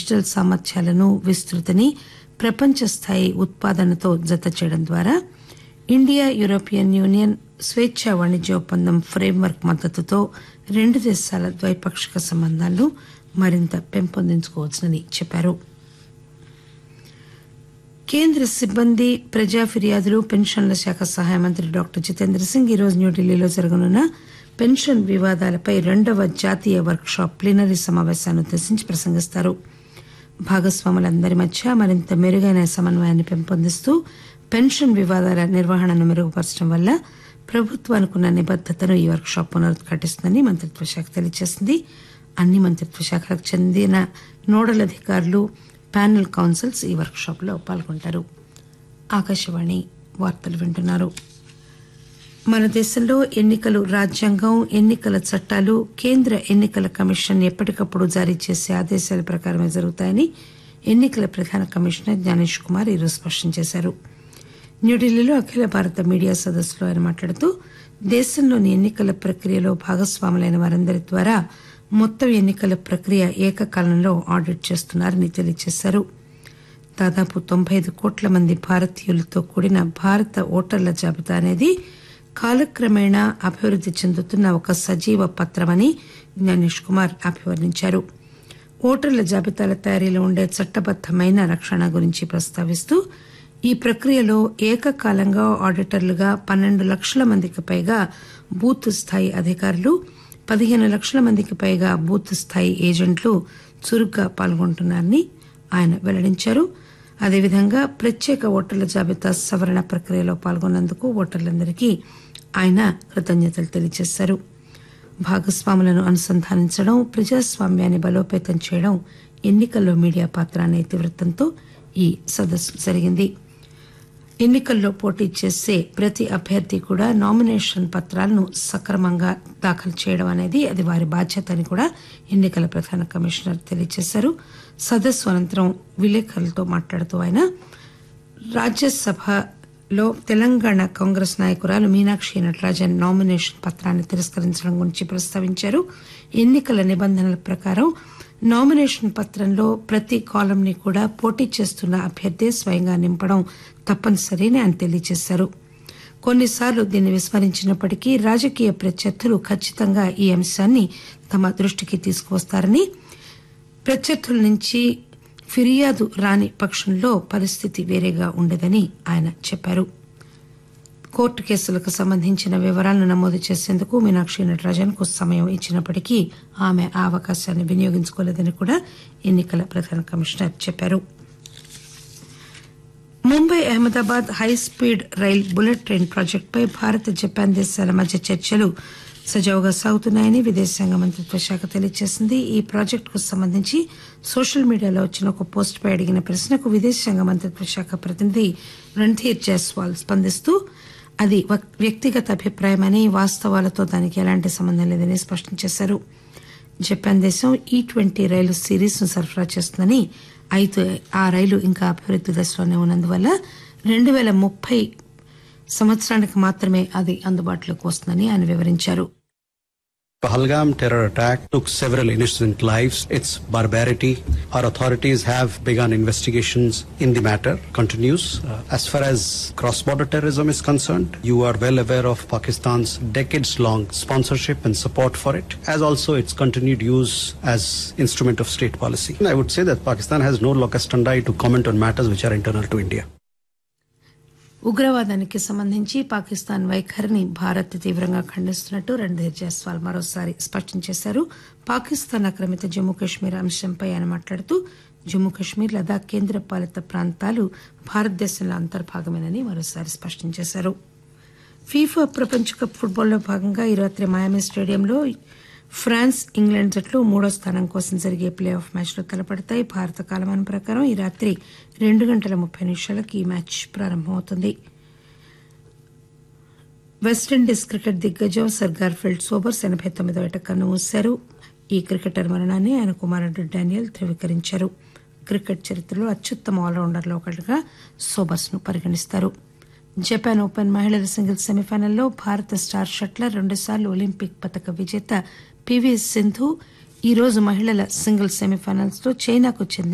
Digital సామర్థ్యాలను విస్తృతిని ప్రపంచ స్థాయి ఉత్పాదనతో జతచేయడం ద్వారా ఇండియా యూరోపియన్ యూనియన్ స్వేచ్ఛా వాణిజ్య ఒప్పందం ఫ్రేమ్వర్క్ మద్దతుతో రెండు దేశాల ద్వైపాక్షిక సంబంధాలను మరింత పెంపొందించుకోవచ్చునని చెప్పారు కేంద్ర సిబ్బంది ప్రజా ఫిర్యాదులు పెన్షన్ల శాఖ సహాయ మంత్రి డాక్టర్ జితేంద్ర సింగ్ ఈరోజు న్యూఢిల్లీలో జరగనున్న పెన్షన్ వివాదాలపై రెండవ జాతీయ వర్క్ షాప్ ప్లీనరీ సమావేశాన్ని ఉద్దేశించి ప్రసంగిస్తారు భాగస్వాములందరి మధ్య మరింత మెరుగైన సమన్వయాన్ని పెంపొందిస్తూ పెన్షన్ వివాదాల నిర్వహణను మెరుగుపరచడం వల్ల ప్రభుత్వానికున్న నిబద్దతను ఈ వర్క్ షాప్ పునరుద్ఘాటిస్తుందని మంత్రిత్వ శాఖ తెలియజేసింది అన్ని మంత్రిత్వ శాఖలకు చెందిన నోడల్ అధికారులు ప్యానెల్ కౌన్సిల్స్ ఈ వర్క్ షాప్ లో పాల్గొంటారు ఆకాశవాణి వార్తలు వింటున్నారు మన దేశంలో ఎన్నికలు రాజ్యాంగం ఎన్నికల చట్టాలు కేంద్ర ఎన్నికల కమిషన్ ఎప్పటికప్పుడు జారీ చేసే ఆదేశాల ప్రకారమే జరుగుతాయని ఎన్నికల ప్రధాన కమిషనర్ జ్ఞానేష్ కుమార్ ఈరోజు స్పష్టం చేశారు న్యూఢిల్లీలో అఖిల భారత మీడియా సదస్సులో ఆయన మాట్లాడుతూ దేశంలోని ఎన్నికల ప్రక్రియలో భాగస్వాములైన వారందరి ద్వారా మొత్తం ఎన్నికల ప్రక్రియ ఏకకాలంలో ఆడిట్ చేస్తున్నారని తెలియజేశారు దాదాపు తొంభై ఐదు కోట్ల మంది భారతీయులతో కూడిన భారత ఓటర్ల జాబితా అనేది కాలక్రమేణా అభివృద్ది చెందుతున్న ఒక సజీవ పత్రమని జ్ఞానేష్ కుమార్ అభివర్ణించారు ఓటర్ల జాబితాల తయారీలో ఉండే చట్టబద్దమైన రక్షణ గురించి ప్రస్తావిస్తూ ఈ ప్రక్రియలో ఏకకాలంగా ఆడిటర్లుగా పన్నెండు లక్షల మందికి పైగా బూత్ స్థాయి అధికారులు పదిహేను లక్షల మందికి పైగా బూత్ స్థాయి ఏజెంట్లు చురుగ్గా పాల్గొంటున్నారని ఆయన వెల్లడించారు అదేవిధంగా ప్రత్యేక ఓటర్ల జాబితా సవరణ ప్రక్రియలో పాల్గొన్నందుకు ఓటర్లందరికీ ఆయన కృతజ్ఞతలు తెలియజేశారు భాగస్వాములను అనుసంధానించడం ప్రజాస్వామ్యాన్ని బలోపేతం చేయడం ఎన్నికల్లో మీడియా పాత్ర అనే ఇతివృత్తంతో ఈ సదస్సు జరిగింది ఎన్నికల్లో పోటీ చేసే ప్రతి అభ్యర్థి కూడా నామినేషన్ పత్రాలను సక్రమంగా దాఖలు చేయడం అనేది అది వారి బాధ్యత అని కూడా ఎన్నికల ప్రధాన కమిషనర్ తెలియజేశారు సదస్సు అనంతరం విలేకరులతో మాట్లాడుతూ ఆయన రాజ్యసభలో తెలంగాణ కాంగ్రెస్ నాయకురాలు మీనాక్షి నటరాజన్ నామినేషన్ పత్రాన్ని తిరస్కరించడం గురించి ప్రస్తావించారు ఎన్నికల నిబంధనల ప్రకారం నామినేషన్ పత్రంలో ప్రతి కాలంని కూడా పోటీ చేస్తున్న అభ్యర్థి స్వయంగా నింపడం తప్పనిసరి అని ఆయన తెలియజేశారు కొన్నిసార్లు దీన్ని విస్మరించినప్పటికీ రాజకీయ ప్రత్యర్థులు ఖచ్చితంగా ఈ అంశాన్ని తమ దృష్టికి తీసుకువస్తారని ప్రత్యర్థుల నుంచి ఫిర్యాదు రాని పక్షంలో పరిస్థితి వేరేగా ఉండదని ఆయన చెప్పారు కోర్టు కేసులకు సంబంధించిన వివరాలను నమోదు చేసేందుకు మీనాక్షి నటరాజన్కు సమయం ఇచ్చినప్పటికీ ఆమె ఆ అవకాశాన్ని వినియోగించుకోలేదని కూడా ఎన్నికల ప్రధాన కమిషనర్ చెప్పారు Mumbai Ahmedabad high speed rail bullet train ప్రాజెక్టుపై భారత్ జపాన్ దేశాల మధ్య చర్చలు సజావుగా సాగుతున్నాయని విదేశాంగ మంత్రిత్వ శాఖ తెలియజేసింది ఈ ప్రాజెక్టుకు సంబంధించి సోషల్ మీడియాలో వచ్చిన ఒక పోస్టుపై అడిగిన ప్రశ్నకు విదేశాంగ మంత్రిత్వ శాఖ ప్రతినిధి రణ్ధీర్ జైస్వాల్ స్పందిస్తూ అది వ్యక్తిగత అభిప్రాయమని వాస్తవాలతో దానికి ఎలాంటి సంబంధం లేదని స్పష్టం చేశారు జపాన్ దేశం ఈ ట్వంటీ రైలు సిరీస్ ను సరఫరా చేస్తుందని అయితే ఆ రైలు ఇంకా అభివృద్ది దశలోనే ఉన్నందువల్ల రెండు పేల ముప్పై సంవత్సరానికి మాత్రమే అది అందుబాటులోకి వస్తుందని ఆయన వివరించారు Pahalgam terror attack took several innocent lives. Its barbarity. Our authorities have begun investigations in the matter. Continues. Uh, as far as cross-border terrorism is concerned, you are well aware of Pakistan's decades-long sponsorship and support for it, as also its continued use as instrument of state policy. I would say that Pakistan has no locus standi to comment on matters which are internal to India. ఉగ్రవాదానికి సంబంధించి పాకిస్తాన్ వైఖరిని భారత్ తీవ్రంగా ఖండిస్తున్నట్టు రణ్ధీర్ జైస్వాల్ మరోసారి స్పష్టం చేశారు పాకిస్తాన్ ఆక్రమిత జమ్మూ కశ్మీర్ అంశంపై ఆయన మాట్లాడుతూ జమ్మూ కశ్మీర్ లదాఖ్ కేంద్ర పాలిత ప్రాంతాలు భారతదేశంలో అంతర్భాగమేనని మరోసారి స్పష్టం చేశారు ఫీఫా ప్రపంచ కప్ ఫుట్బాల్లో భాగంగా ఈ రాత్రి మయామి స్టేడియంలో ఫ్రాన్స్ ఇంగ్లాండ్ జట్లు మూడో స్థానం కోసం జరిగే ప్లే ఆఫ్ మ్యాచ్ లో తలపడతాయి భారత కాలమానం ప్రకారం ఈ రాత్రి రెండు గంటల ముప్పై నిమిషాలకు ఈ మ్యాచ్ ప్రారంభమవుతుంది వెస్టిండీస్ క్రికెట్ దిగ్గజం సర్ గార్ఫిల్డ్ సోబర్స్ ఎనబై తొమ్మిదో ఏట కన్ను మూశారు ఈ క్రికెటర్ మరణాన్ని ఆయన కుమారుడు డానియల్ ధృవీకరించారు క్రికెట్ చరిత్రలో అత్యుత్తమ ఆల్రౌండర్లో ఒకటిగా సోబర్స్ ను పరిగణిస్తారు జపాన్ ఓపెన్ మహిళల సింగిల్స్ సెమీఫైనల్లో భారత స్టార్ షట్లర్ రెండుసార్లు ఒలింపిక్ పతక విజేత పివి సింధు ఈ రోజు మహిళల సింగిల్స్ సెమీఫైనల్స్ లో చైనాకు చెందిన